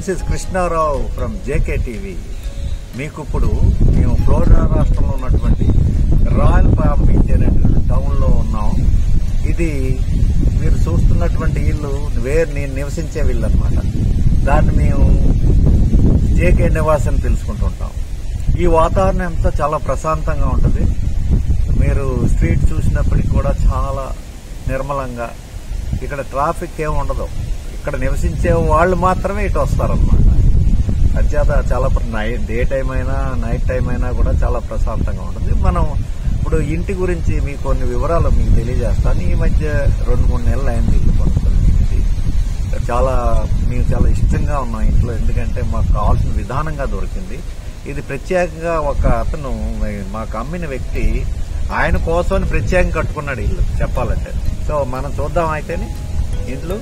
this is Krishna Rao from JK TV మీకు ఇప్పుడు మేము ఫ్లోరిడా రాష్ట్రంలో ఉన్నటువంటి రాయల్ పామ్ బీచ్ అనే టౌన్లో ఉన్నాం ఇది మీరు చూస్తున్నటువంటి ఇల్లు వేరు నేను నివసించే ఇల్లు అనమాట దాన్ని మేము జేకే నివాస్ అని పిలుచుకుంటుంటాం ఈ వాతావరణం అంతా చాలా ప్రశాంతంగా ఉంటుంది మీరు స్ట్రీట్ చూసినప్పటికి కూడా చాలా నిర్మలంగా ఇక్కడ ట్రాఫిక్ ఏమి ఉండదు ఇక్కడ నివసించే వాళ్ళు మాత్రమే ఇటు వస్తారన్నమాట అంచేత చాలా నైట్ డే టైం అయినా నైట్ టైం అయినా కూడా చాలా ప్రశాంతంగా ఉంటుంది మనం ఇప్పుడు ఇంటి గురించి మీకు కొన్ని వివరాలు మీకు తెలియజేస్తాను ఈ మధ్య రెండు మూడు నెలలు అయింది ఇల్లు కొనుక్కొని ఇంటి చాలా మేము చాలా ఇష్టంగా ఉన్నాం ఇంట్లో ఎందుకంటే మాకు కావాల్సిన విధానంగా దొరికింది ఇది ప్రత్యేకంగా ఒక అతను మాకు అమ్మిన వ్యక్తి ఆయన కోసం ప్రత్యేకంగా కట్టుకున్నాడు ఇల్లు చెప్పాలంటే సో మనం చూద్దాం అయితేనే ఇంట్లో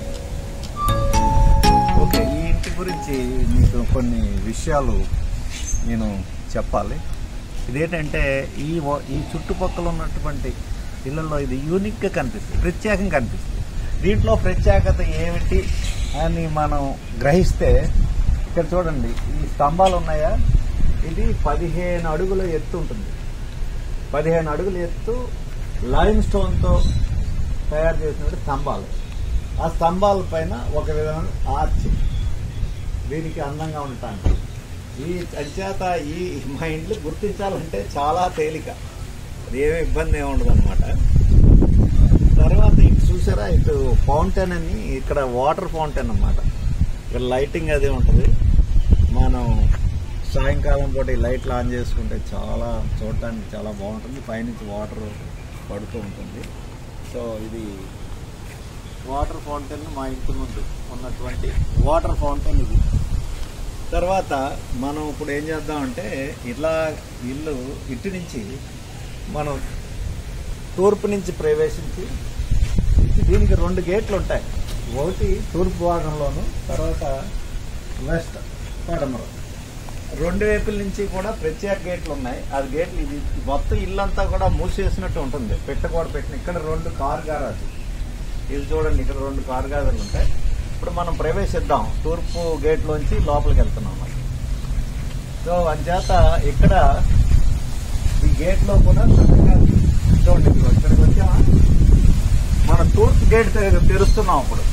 ఓకే ఈ ఇంటి గురించి మీకు కొన్ని విషయాలు నేను చెప్పాలి ఇదేంటంటే ఈ వ- ఈ చుట్టుపక్కల ఉన్నటువంటి ఇళ్లలో ఇది యూనిక్గా కనిపిస్తుంది ప్రత్యేకంగా కనిపిస్తుంది దీంట్లో ప్రత్యేకత ఏమిటి అని మనం గ్రహిస్తే ఇక్కడ చూడండి ఈ స్తంభాలు ఉన్నాయా ఇది పదిహేను అడుగుల ఎత్తు ఉంటుంది పదిహేను అడుగుల ఎత్తు లైమ్ స్టోన్తో తయారు చేసినటువంటి స్తంభాలు ఆ స్తంభాల పైన ఒక విధమైన ఆర్చ్ దీనికి అందంగా ఉండటానికి ఈ అంచేత ఈ మా ఇంట్లో గుర్తించాలంటే చాలా తేలిక అది ఏమీ ఇబ్బంది ఏమి ఉండదు అనమాట తర్వాత ఇటు చూసారా ఇటు ఫౌంటైన్ అని ఇక్కడ వాటర్ ఫౌంటైన్ అన్నమాట ఇక్కడ లైటింగ్ అది ఉంటుంది మనం సాయంకాలం పూట ఈ లైట్లు ఆన్ చేసుకుంటే చాలా చూడటానికి చాలా బాగుంటుంది పైనుంచి వాటర్ పడుతూ ఉంటుంది సో ఇది వాటర్ ఫౌంటైన్ మా ఇంటి ముందు ఉన్నటువంటి వాటర్ ఫౌంటైన్ ఇది తర్వాత మనం ఇప్పుడు ఏం చేద్దామంటే ఇట్లా ఇల్లు ఇటు నుంచి మనం తూర్పు నుంచి ప్రవేశించి ఇటు దీనికి రెండు గేట్లు ఉంటాయి ఒకటి తూర్పు భాగంలోను తర్వాత వెస్ట్ పడమర రెండు వైపుల నుంచి కూడా ప్రత్యేక గేట్లు ఉన్నాయి అది గేట్లు ఇది మొత్తం ఇల్లంతా కూడా మూసేసినట్టు ఉంటుంది పెట్టకూడ పెట్టిన ఇక్కడ రెండు కార్ గారాజు ఇది చూడండి ఇక్కడ రెండు కార్ గాజులు ఉంటాయి ఇప్పుడు మనం ప్రవేశిద్దాం తూర్పు గేట్ లోంచి లోపలికి వెళ్తున్నాం మరి సో అంచేత ఇక్కడ ఈ గేట్ లో కూడా చక్కగా చూడండి ఇదిగో ఇక్కడికి వచ్చామా మన తూర్పు గేట్ తె- తెరుస్తున్నాం ఇప్పుడు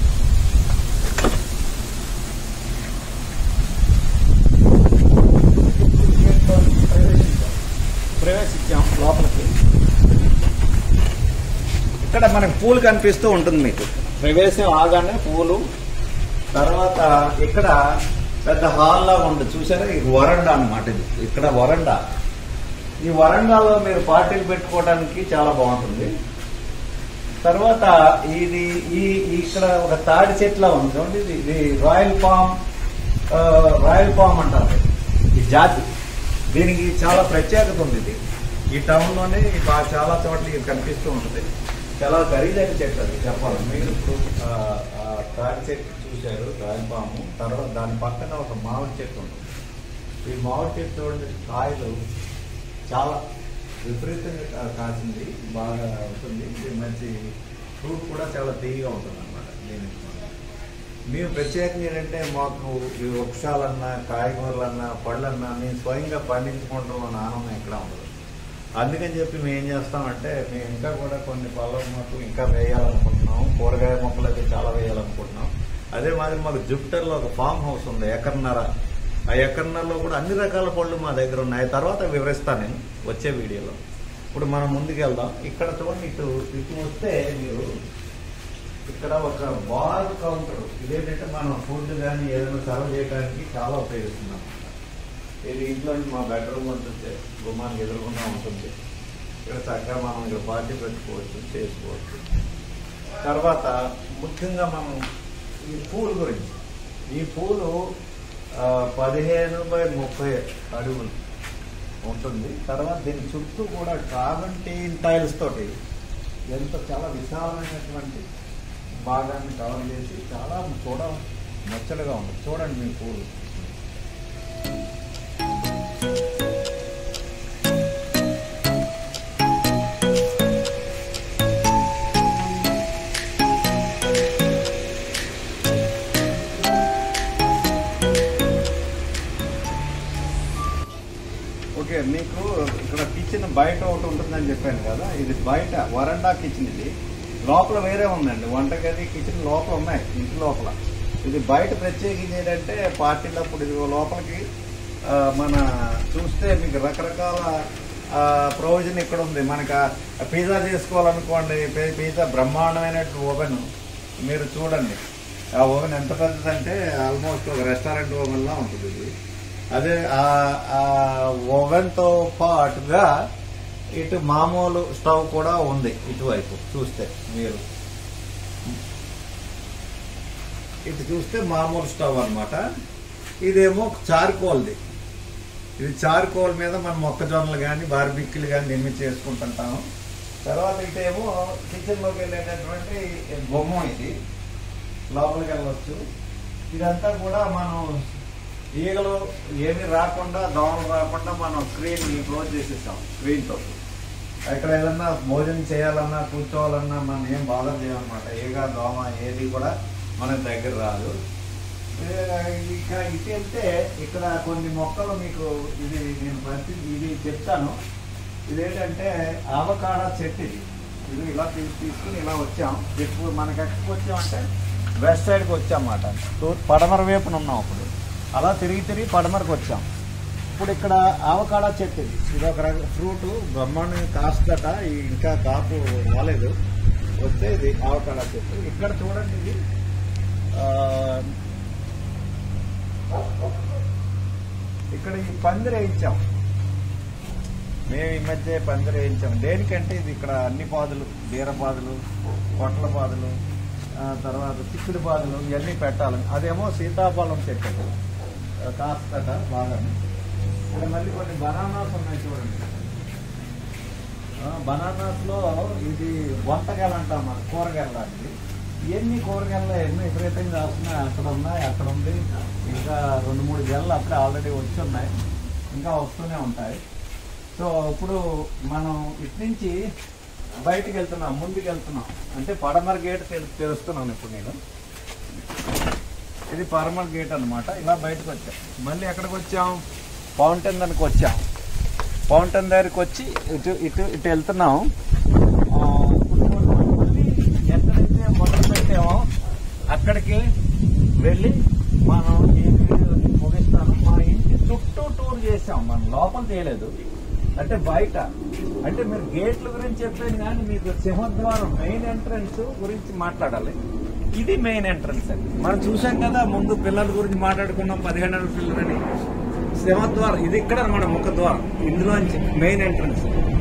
గేట్ లో ప్రవేశించాం ప్రవేశించాం లోపలికి ఇక్కడ మనకి పూలు కనిపిస్తూ ఉంటుంది మీకు ప్రవేశం ఆగానే పూలు తర్వాత ఇక్కడ పెద్ద హాల్ లాగా ఉంటుంది చూసారా ఇది వరండా అన్నమాట ఇది ఇక్కడ వరండా ఈ వరండాలో మీరు పార్టీలు పెట్టుకోవడానికి చాలా బాగుంటుంది తర్వాత ఇది ఈ ఈ ఇక్కడ ఒక తాడి చెట్ల ఉంది చూడండి ఇది ఇది రాయల్ పామ్ ఆ, రాయల్ పామ్ అంటారు ఈ జాతి దీనికి చాలా ప్రత్యేకత ఉంది ఇది ఈ టౌన్ లోనే ఈ బా- చాలా చోట్ల ఇది కనిపిస్తూ ఉంటుంది చాలా ఖరీదైన చెట్టు అది చెప్పాలి మీరు ఇప్పుడు ఆ, ఆ తాడి చెట్టు చూశారు రాయల్ పాము తర్వాత దాని పక్కన ఒక మామిడి చెట్టు ఉంటుంది ఈ మామిడి చెట్టు చూడండి కాయలు చాలా విపరీతంగా కా- కాసింది బాగా ఉంటుంది ఇది మంచి ఫ్రూట్ కూడా చాలా తీయగా ఉంటుంది అనమాట దీనికి మేము ప్రత్యేకంగా ఏంటంటే మాకు ఈ వృక్షాలన్నా కాయగూరలన్నా పళ్ళన్నా మేము స్వయంగా పండించుకుంటాం అన్న ఆనందం ఎక్కడ ఉండదు అందుకని చెప్పి మేము ఏం చేస్తామంటే మేము ఇంకా కూడా కొన్ని పళ్ళ మొక్కలు ఇంకా వేయాలనుకుంటున్నాం కూరగాయ మొక్కలు అయితే చాలా వేయాలనుకుంటున్నాం అదే మాదిరి మాకు జుపిటర్లో ఒక ఫామ్ హౌస్ ఉంది ఎకరన్నర ఆ ఎకరన్నరలో కూడా అన్ని రకాల పళ్ళు మా దగ్గర ఉన్నాయి తర్వాత వివరిస్తాను నేను వచ్చే వీడియోలో ఇప్పుడు మనం ముందుకు వెళ్దాం ఇక్కడ చూడండి ఇటు ఇటు వస్తే మీరు ఇక్కడ ఒక బార్ కౌంటర్ ఇదేంటంటే మనం ఫుడ్ కానీ ఏదైనా సర్వ్ చేయడానికి చాలా ఉపయోగిస్తున్నాం ఇది ఇంట్లో నుంచి మా బెడ్రూమ్ ఉంటుంది గుమ్మానికి ఎదురుకుండా ఉంటుంది ఇక్కడ చక్కగా మనం ఇక్కడ పార్టీ పెట్టుకోవచ్చు చేసుకోవచ్చు తర్వాత ముఖ్యంగా మనం ఈ పూలు గురించి ఈ పూలు ఆ, పదిహేను బై ముప్పై అడుగులు ఉంటుంది తర్వాత దీని చుట్టూ కూడా ట్రావెంటీన్ టైల్స్ తోటి ఎంత చాలా విశాలమైనటువంటి భాగాన్ని కవర్ చేసి చాలా చూడ ముచ్చటగా ఉంటుంది చూడండి మీ పూలు ఇక్కడ కిచెన్ బయట ఒకటి ఉంటుందని చెప్పాను కదా ఇది బయట వరండా కిచెన్ ఇది లోపల వేరే ఉందండి వంటగది కిచెన్ లోపల ఉన్నాయి ఇంటి లోపల ఇది బయట ప్రత్యేకించి ఏంటంటే పార్టీలప్పుడు ఇది లోపలికి ఆ, మన చూస్తే మీకు రకరకాల ప్రొవిజన్ ఇక్కడ ఉంది మనకు ఆ పిజ్జా చేసుకోవాలనుకోండి పి- పిజ్జా బ్రహ్మాండమైన ఓవెన్ మీరు చూడండి ఆ ఓవెన్ ఎంత పెద్దదంటే ఆల్మోస్ట్ ఒక రెస్టారెంట్ ఓవెన్ లా ఉంటుంది ఇది అదే ఆ- ఆ ఓవెన్ తో పాటుగా ఇటు మామూలు స్టవ్ కూడా ఉంది ఇటువైపు చూస్తే మీరు ఇటు చూస్తే మామూలు స్టవ్ అన్నమాట ఇదేమో చార్కోల్ది ఇది చార్కోల్ మీద మనం మొక్కజొన్నలు కానీ బార్బిక్కిలు కానీ నిమ్మి చేసుకుంటుంటాము తర్వాత ఇటేమో కిచెన్లోకి వెళ్ళేటటువంటి బొమ్మ ఇది లోపలికి వెళ్ళొచ్చు ఇదంతా కూడా మనం ఈగలు ఏమి రాకుండా దోమలు రాకుండా మనం స్క్రీన్ క్లోజ్ చేసేసాం స్క్రీన్ తో ఎక్కడ ఏదన్నా భోజనం చేయాలన్నా కూర్చోవాలన్నా మనం ఏం బాధ చేయాలన్నమాట ఈగ దోమ ఏది కూడా మనకు దగ్గర రాదు ఏ, ఇక ఇటు వెళ్తే ఇక్కడ కొన్ని మొక్కలు మీకు ఇది నేను ప్రతి ఇది చెప్తాను ఇదేంటంటే ఆవకాడ చెట్టు ఇది ఇది ఇలా తీసి తీసుకుని ఇలా వచ్చాం ఇప్పుడు మనకి ఎక్కడికి వచ్చామంటే వెస్ట్ సైడ్కి వచ్చామన్నమాట తూర్పు పడమర వైపున ఉన్నాం అప్పుడు అలా తిరిగి తిరిగి పడమరకు వచ్చాం ఇప్పుడు ఇక్కడ ఆవకాడ చెట్టు ఇది ఇది ఒక రకం ఫ్రూట్ బ్రహ్మాండంగా కాస్తట ఈ ఇంకా కాపు రాలేదు వస్తే ఇది ఆవకాడ చెట్టు ఇక్కడ చూడండి ఇది ఆ, ఇక్కడ ఈ పందిరి వేయించాం మేము ఈ మధ్య పందిరి వేయించాం దేనికంటే ఇది ఇక్కడ అన్ని పాదులు బీరపాదులు పొట్ల పాదులు ఆ, తర్వాత చిక్కుడు పాదులు ఇవన్నీ పెట్టాలి అదేమో సీతాఫలం చెట్టు ఆ, కాస్తట బాగా ఇక్కడ మళ్ళీ కొన్ని బనానాస్ ఉన్నాయి చూడండి బనానాస్ లో ఇది వంటకాయలు అంటాం మనం కూరగాయలు లాంటివి ఎన్ని కూరగాయలు ఎన్ని విపరీతంగా వస్తున్నాయి అక్కడ ఉన్నాయి అక్కడ ఉంది ఇంకా రెండు మూడు గెలలు అప్పుడే ఆల్రెడీ వచ్చి ఉన్నాయి ఇంకా వస్తూనే ఉంటాయి సో ఇప్పుడు మనం ఇటు నుంచి బయటికి వెళ్తున్నాం ముందుకు వెళ్తున్నాం అంటే పడమర గేట్ తెలు- తెరుస్తున్నాను ఇప్పుడు నేను ఇది పడమర గేట్ అన్నమాట ఇలా బయటకు వచ్చాం మళ్ళీ ఎక్కడికి వచ్చాం ఫౌంటైన్ దానికి వచ్చాం ఫౌంటైన్ దగ్గరికి వచ్చి ఇటు ఇటు ఇటు వెళ్తున్నాం ఆ, ఇప్పుడు మనం మళ్ళీ ఎక్కడైతే మొదలు పెట్టామో అక్కడికి వెళ్ళి మనం ఈ వీడియోని ముగిస్తాను మా ఇంటి చుట్టూ టూర్ చేసాం మనం లోపల చేయలేదు అంటే బయట అంటే మీరు గేట్ల గురించి చెప్పాను కానీ మీకు సింహద్వారం మెయిన్ ఎంట్రన్స్ గురించి మాట్లాడాలి ఇది మెయిన్ ఎంట్రన్స్ అండి మనం చూసాం కదా ముందు పిల్లల గురించి మాట్లాడుకున్నాం పదిహేను ఏళ్ళ పిల్లలని సింహద్వారం ఇది ఇక్కడ మన ముఖద్వారం ఇందులోంచి మెయిన్ ఎంట్రన్స్